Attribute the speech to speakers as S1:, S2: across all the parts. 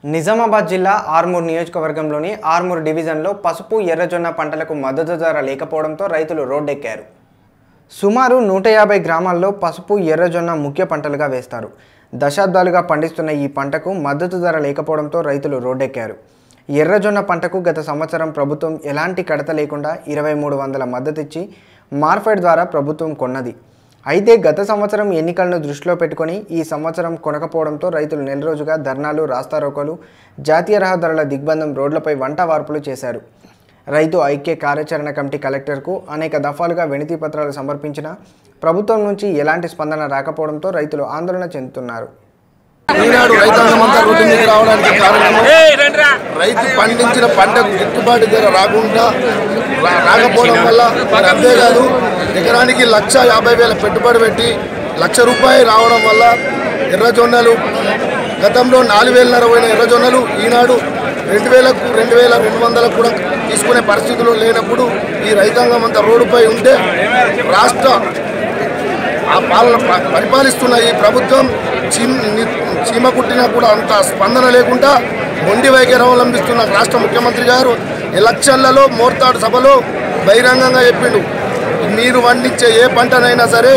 S1: నిజామాబాద్ జిల్లా ఆర్మూర్ నియోజకవర్గంలోని ఆర్మూర్ డివిజన్లో పసుపు ఎర్రజొన్న పంటలకు మద్దతు ధర లేకపోవడంతో రైతులు రోడ్డెక్కారు సుమారు నూట యాభై గ్రామాల్లో పసుపు ఎర్రజొన్న ముఖ్య పంటలుగా వేస్తారు దశాబ్దాలుగా పండిస్తున్న ఈ పంటకు మద్దతు ధర లేకపోవడంతో రైతులు రోడ్డెక్కారు ఎర్రజొన్న పంటకు గత సంవత్సరం ప్రభుత్వం ఎలాంటి కడత లేకుండా ఇరవై మూడు వందల మద్దతిచ్చి మార్ఫెడ్ ద్వారా ప్రభుత్వం కొన్నది అయితే గత సంవత్సరం ఎన్నికలను దృష్టిలో పెట్టుకొని ఈ సంవత్సరం కొనకపోవడంతో రైతులు నెల రోజుగా ధర్నాలు రాస్తారోకోలు జాతీయ రహదారుల దిగ్బంధం రోడ్లపై వంట వార్పులు చేశారు రైతు ఐక్య కార్యాచరణ కమిటీ కలెక్టర్కు అనేక దఫాలుగా వినతి పత్రాలు సమర్పించినా ప్రభుత్వం నుంచి ఎలాంటి స్పందన రాకపోవడంతో రైతులు ఆందోళన చెందుతున్నారు
S2: ఈనాడు రైతాంగం అంతా రోడ్డు మీద రావడానికి కారణము రైతు పండించిన పంటకు గిట్టుబాటు ధర రాకుండా రా- రాకపోవడం వల్ల మరి అంతేకాదు ఎకరానికి లక్ష యాభై వేల పెట్టుబడి పెట్టి లక్ష రూపాయలు రావడం వల్ల ఎర్రజొన్నలు గతంలో నాలుగు వేలన్నర పోయిన ఎర్రజొన్నలు ఈనాడు రెండు వేలకు రెండు వేల రెండు వందలకు కూడా తీసుకునే పరిస్థితులు లేనప్పుడు ఈ రైతాంగం అంతా రోడ్డుపై ఉంటే రాష్ట్ర ఆ పాలన ప- పరిపాలిస్తున్న ఈ ప్రభుత్వం చీమ ని- చీమ కుట్టినా కూడా అంత స్పందన లేకుండా మొండి వైఖరి అవలంబిస్తున్న రాష్ట్ర ముఖ్యమంత్రి గారు ఎలక్షన్లలో మోర్తాడు సభలో బహిరంగంగా చెప్పిండు మీరు పండించే ఏ పంటనైనా సరే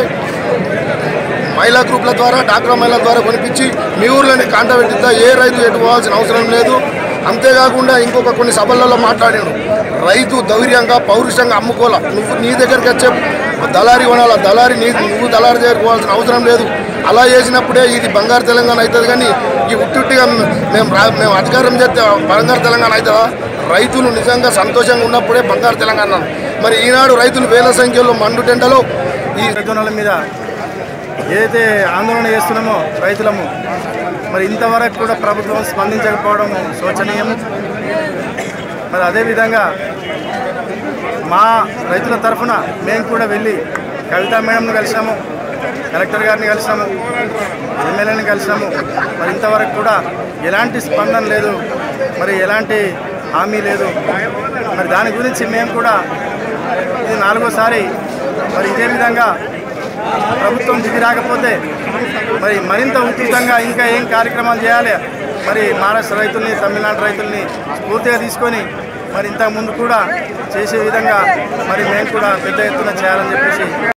S2: మహిళా గ్రూప్ల ద్వారా డాక్రా మహిళల ద్వారా కొనిపించి మీ ఊర్లోనే కాంట పెట్టిద్దా ఏ రైతు ఎటు పోవాల్సిన అవసరం లేదు అంతేకాకుండా ఇంకొక కొన్ని సభలలో మాట్లాడాడు రైతు ధైర్యంగా పౌరుషంగా అమ్ముకోవాల నువ్వు నీ దగ్గరికి వచ్చే దళారి కొనాల దళారి నీ నువ్వు దళారి దగ్గరికి పోవాల్సిన అవసరం లేదు అలా చేసినప్పుడే ఇది బంగారు తెలంగాణ అవుతుంది కానీ ఈ ఉట్టుట్టిగా మేము రా- మేము అధికారం చేస్తే బంగారు తెలంగాణ అవుతుందా రైతులు నిజంగా సంతోషంగా ఉన్నప్పుడే బంగారు తెలంగాణ అన్నారు. మరి ఈనాడు రైతులు వేల సంఖ్యలో మండు టెండలో ఈ
S3: రైతుల మీద ఏదైతే ఆందోళన చేస్తున్నామో రైతులము మరి ఇంతవరకు కూడా ప్రభుత్వం స్పందించకపోవడం శోచనీయం మరి అదేవిధంగా మా రైతుల తరఫున మేము కూడా వెళ్ళి కవితా మేడంను కలిసాము కలెక్టర్ గారిని కలిసాము ఎమ్మెల్యేని కలిసాము మరి ఇంతవరకు కూడా ఎలాంటి స్పందన లేదు మరి ఎలాంటి హామీ లేదు మరి దాని గురించి మేము కూడా ఇది నాలుగోసారి మరి ఇదే విధంగా ప్రభుత్వం దిగి రాకపోతే మరి మరింత ఉధృతంగా ఇంకా ఏం కార్యక్రమాలు చేయాలి మరి మహారాష్ట్ర రైతుల్ని తమిళనాడు రైతుల్ని పూర్తిగా తీసుకొని మరి ఇంతకు ముందు కూడా చేసే విధంగా మరి మేము కూడా పెద్ద ఎత్తున చేయాలని చెప్పేసి